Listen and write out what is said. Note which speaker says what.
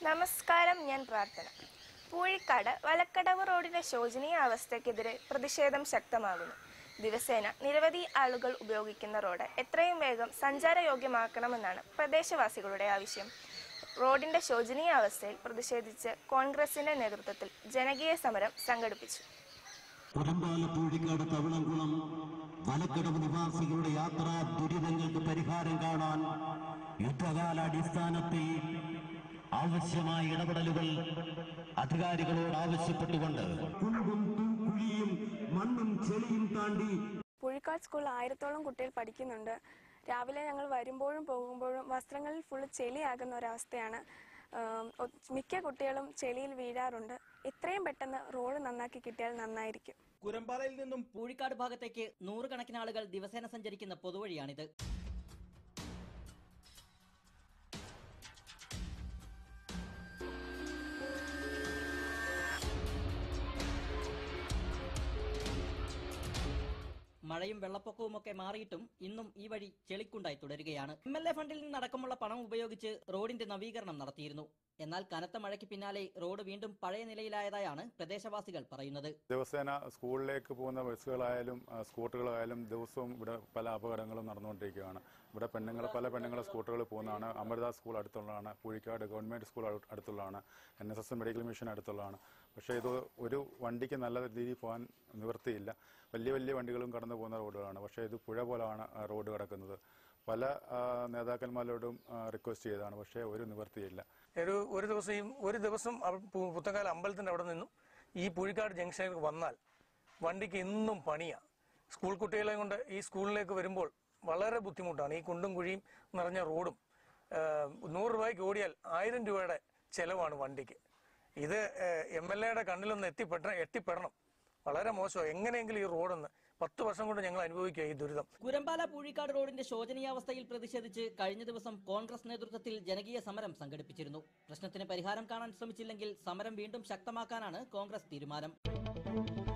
Speaker 1: നമസ്കാരം ഞാൻ പ്രാർത്ഥന പൂഴിക്കാട് വലക്കടവ് റോഡിന്റെ ശോചനീയ അവസ്ഥയ്ക്കെതിരെ പ്രതിഷേധം ശക്തമാകുന്നു ദിവസേന നിരവധി ആളുകൾ ഉപയോഗിക്കുന്ന റോഡ് എത്രയും വേഗം സഞ്ചാരയോഗ്യമാക്കണമെന്നാണ് പ്രദേശവാസികളുടെ ആവശ്യം റോഡിന്റെ ശോചനീയ അവസ്ഥയിൽ പ്രതിഷേധിച്ച് കോൺഗ്രസിന്റെ നേതൃത്വത്തിൽ ജനകീയ സമരം സംഘടിപ്പിച്ചു
Speaker 2: പുറമ്പാല പൂഴിക്കാട് തവിളംകുളം വലക്കടവ് നിവാസികളുടെ യാത്രാ ദുരിതങ്ങൾക്ക് പരിഹാരം കാണാൻ യുദ്ധകാലാടിസ്ഥാനത്തിൽ ആവശ്യമായ ഇടപെടലുകൾ അധികാരികളോട് ആവശ്യപ്പെട്ടുകൊണ്ട് കുണ്ടും കുഴിയും മണ്ണും ചെളിയും താണ്ടി
Speaker 3: പുഴിക്കാട് സ്കൂളിൽ ആയിരത്തോളം കുട്ടികൾ പഠിക്കുന്നുണ്ട് രാവിലെ ഞങ്ങൾ വരുമ്പോഴും പോകുമ്പോഴും വസ്ത്രങ്ങളിൽ ഫുള്ള് ചെളിയാകുന്ന ഒരവസ്ഥയാണ് ആം, ഒ- മിക്ക കുട്ടികളും ചെളിയിൽ വീഴാറുണ്ട് എത്രയും പെട്ടെന്ന് റോഡ് നന്നാക്കി കിട്ടിയാൽ നന്നായിരിക്കും
Speaker 4: കുരമ്പാലയിൽ നിന്നും പൂഴിക്കാട് ഭാഗത്തേക്ക് നൂറുകണക്കിന് ആളുകൾ ദിവസേന സഞ്ചരിക്കുന്ന പൊതുവഴിയാണിത് മഴയും വെള്ളപ്പൊക്കവും ഒക്കെ മാറിയിട്ടും ഇന്നും ഈ വഴി ചെളിക്കുണ്ടായി തുടരുകയാണ് എം എൽ എ ഫണ്ടിൽ നിന്നടക്കമുള്ള പണം ഉപയോഗിച്ച് റോഡിന്റെ നവീകരണം നടത്തിയിരുന്നു എന്നാൽ കനത്ത മഴയ്ക്ക് പിന്നാലെ റോഡ് വീണ്ടും പഴയ നിലയിലായതായാണ് പ്രദേശവാസികൾ പറയുന്നത്
Speaker 5: ദിവസേന സ്കൂളിലേക്ക് പോകുന്ന ബസ്സുകളായാലും ആ, സ്കൂട്ടറുകളായാലും ദിവസവും ഇവിടെ പല അപകടങ്ങളും നടന്നുകൊണ്ടിരിക്കുകയാണ് ഇവിടെ പെണ്ണുങ്ങൾ പല പെണ്ണുങ്ങൾ സ്കൂട്ടറുകൾ പോകുന്നതാണ് അമൃത സ്കൂൾ അടുത്തുള്ളതാണ് പൂഴിക്കാട് ഗവൺമെന്റ് സ്കൂൾ അടു- അടുത്തുള്ളതാണ് N S S medical mission അടുത്തുള്ളതാണ് പക്ഷേ ഇത് ഒരു വണ്ടിക്ക് നല്ല രീതിയിൽ പോകാൻ നിവൃത്തിയില്ല വലിയ വലിയ വണ്ടികളും കടന്നു പോകുന്ന റോഡുകളാണ് പക്ഷേ ഇത് പുഴ പോലാണ് ആ റോഡ് കിടക്കുന്നത് പല ആ, നേതാക്കന്മാരോടും ആ, റിക്വസ്റ്റ് ചെയ്തതാണ് പക്ഷേ ഒരു നിവൃത്തിയില്ല
Speaker 6: ഒരു ഒരു ദിവസം ഈ ഒരു ദിവസം അവ- പു- പുത്തങ്കാല അമ്പലത്തിന്റെ അവിടെ നിന്നും ഈ പുഴിക്കാട് ജംഗ്ഷനിൽ വന്നാൽ വണ്ടിക്ക് എന്നും പണിയാ സ്കൂൾ കുട്ടികളെ കൊണ്ട് ഈ സ്കൂളിലേക്ക് വരുമ്പോൾ വളരെ ബുദ്ധിമുട്ടാണ് ഈ കുണ്ടും കുഴിയും നിറഞ്ഞ റോഡും ഏഹ്, നൂറ് രൂപയ്ക്ക് ഓടിയാൽ ആയിരം രൂപയുടെ ചെലവാണ് വണ്ടിക്ക് ഇത് എം എൽ എയുടെ കണ്ണിലൊന്ന് എത്തിപ്പെട്ട എത്തിപ്പെടണം വളരെ മോശം എങ്ങനെയെങ്കിലും ഈ റോഡൊന്ന് പത്ത് വർഷം കൊണ്ട് ഞങ്ങൾ അനുഭവിക്കുക ഈ ദുരിതം
Speaker 4: കുരമ്പാല പൂഴിക്കാട് റോഡിന്റെ ശോചനീയാവസ്ഥയിൽ പ്രതിഷേധിച്ച് കഴിഞ്ഞ ദിവസം കോൺഗ്രസ് നേതൃത്വത്തിൽ ജനകീയ സമരം സംഘടിപ്പിച്ചിരുന്നു പ്രശ്നത്തിന് പരിഹാരം കാണാൻ ശ്രമിച്ചില്ലെങ്കിൽ സമരം വീണ്ടും ശക്തമാക്കാനാണ് കോൺഗ്രസ് തീരുമാനം